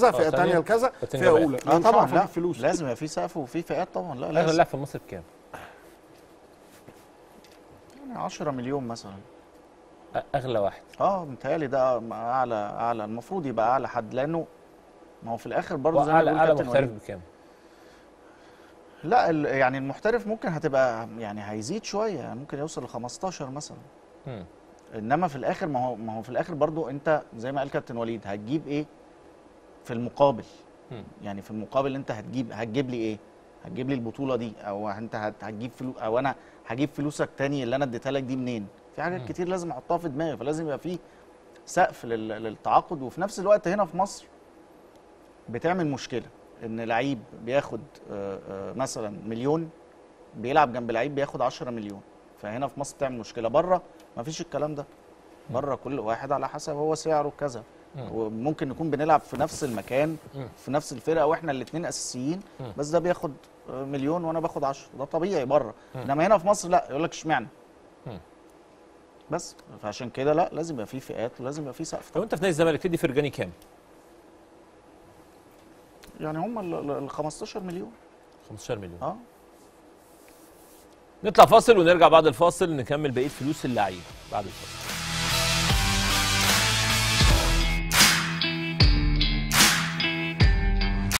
لكذا فئه تانية. ثانيه لكذا التانية فئه بقى. اولى اه مش طبعا هعرف لا أجيب فلوس لازم يبقى في سقف وفي فئات طبعا لا اغلى لازم لاعب في مصر بكام؟ يعني 10 مليون مثلا أ- اغلى واحد اه متهيألي ده اعلى اعلى المفروض يبقى اعلى حد لانه ما هو في الاخر برضه زي ما اعلى بيقول اعلى كابتن محترف وليد. بكام؟ لا ال- يعني المحترف ممكن هتبقى يعني هيزيد شويه يعني ممكن يوصل ل 15 مثلا مم. انما في الاخر ما هو ما هو في الاخر برضو انت زي ما قال كابتن وليد هتجيب ايه في المقابل مم. يعني في المقابل انت هتجيب هتجيب لي ايه هتجيب لي البطوله دي او انت هت- هتجيب فلوس او انا هجيب فلوسك تاني اللي انا اديتها لك دي منين في حاجات مم. كتير لازم احطها في دماغي فلازم يبقى في سقف لل- للتعاقد وفي نفس الوقت هنا في مصر بتعمل مشكله ان لعيب بياخد آه، آه، مثلا مليون بيلعب جنب لعيب بياخد 10 مليون فهنا في مصر بتعمل مشكله بره مفيش الكلام ده بره كل واحد على حسب هو سعره كذا مم. وممكن نكون بنلعب في نفس المكان مم. في نفس الفرقه واحنا الاثنين اساسيين مم. بس ده بياخد آه، مليون وانا باخد 10 ده طبيعي بره مم. انما هنا في مصر لا يقول لك اشمعنى مم. بس فعشان كده لا لازم يبقى في فئات ولازم يبقى في سقف لو انت في نادي الزمالك تدي فرجاني كام؟ يعني هم ال 15 مليون 15 مليون اه نطلع فاصل ونرجع بعد الفاصل نكمل بقيه فلوس اللعيبه بعد الفاصل